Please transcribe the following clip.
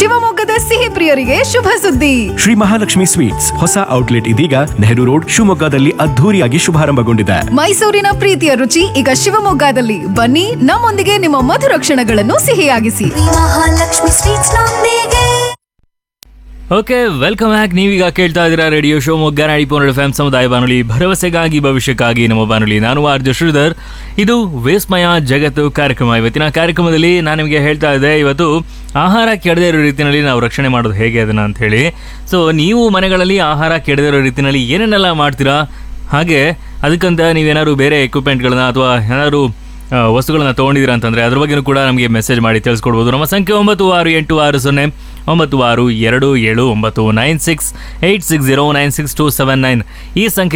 ಶಿವಮೊಗ್ಗದ ಸಿಹಿ ಪ್ರಿಯರಿಗೆ ಶುಭ ಸುದ್ದಿ ಶ್ರೀ ಮಹಾಲಕ್ಷ್ಮಿ ಸ್ವೀಟ್ಸ್ ಹೊಸ ಔಟ್ಲೆಟ್ ಇದೀಗ ನೆಹರು ರೋಡ್ ಶಿವಮೊಗ್ಗದಲ್ಲಿ ಅದ್ಧೂರಿಯಾಗಿ ಶುಭಾರಂಭಗೊಂಡಿದೆ ಮೈಸೂರಿನ ಪ್ರೀತಿಯ ರುಚಿ ಈಗ ಶಿವಮೊಗ್ಗದಲ್ಲಿ ಬನ್ನಿ ನಮ್ಮೊಂದಿಗೆ ನಿಮ್ಮ ಮಧುರ ಕ್ಷಣಗಳನ್ನು ಸಿಹಿಯಾಗಿಸಿ ಮಹಾಲಕ್ಷ್ಮಿ ಸ್ವೀಟ್ಸ್ ನೊಂದಿಗೆ ಓಕೆ ವೆಲ್ಕಮ್ ಬ್ಯಾಕ್ ನೀವೀಗ ಕೇಳ್ತಾ ಇದ್ದೀರಾ ರೇಡಿಯೋ ಶಿವಮೊಗ್ಗ ನಾಡಿ ಪೋನಡ್ ಎಫ್ ಸಮುದಾಯ ಬಾನುಲಿ ಭರವಸೆಗಾಗಿ ಭವಿಷ್ಯಕ್ಕಾಗಿ ನಮ್ಮ ಬಾನುಲಿ ನಾನು ಆರ್ಜ ಶ್ರೀಧರ್ ಇದು ವೇಸ್ಮಯ ಜಗತ್ತು ಕಾರ್ಯಕ್ರಮ ಇವತ್ತಿನ ಕಾರ್ಯಕ್ರಮದಲ್ಲಿ ನಾನು ನಿಮಗೆ ಹೇಳ್ತಾ ಇದ್ದೆ ಇವತ್ತು ಆಹಾರ ಕೆಡದೇ ಇರೋ ರೀತಿಯಲ್ಲಿ ನಾವು ರಕ್ಷಣೆ ಮಾಡೋದು ಹೇಗೆ ಅದನ್ನ ಅಂತ ಹೇಳಿ ಸೊ ನೀವು ಮನೆಗಳಲ್ಲಿ ಆಹಾರ ಕೆಡದೇ ಇರೋ ರೀತಿಯಲ್ಲಿ ಏನೇನೆಲ್ಲ ಮಾಡ್ತೀರಾ ಹಾಗೆ ಅದಕ್ಕಂತ ನೀವೇನಾದ್ರು ಬೇರೆ ಎಕ್ವಿಪ್ಮೆಂಟ್ಗಳನ್ನ ಅಥವಾ ಏನಾದ್ರು ಆ, ವಸ್ತುಗಳನ್ನ ತೊಗೊಂಡಿದ್ದೀರಾ ಅಂತಂದರೆ ಅದ್ರ ಬಗ್ಗೆನೂ ಕೂಡ ನಮಗೆ ಮೆಸೇಜ್ ಮಾಡಿ ತಿಳಿಸ್ಕೊಡ್ಬೋದು ನಮ್ಮ ಸಂಖ್ಯೆ ಒಂಬತ್ತು ಆರು ಎಂಟು ಆರು ಸೊನ್ನೆ ಒಂಬತ್ತು ಆರು ಎರಡು ಏಳು ಒಂಬತ್ತು nine six eight six zero nine six two seven nine ಈ ಸಂಖ್ಯೆ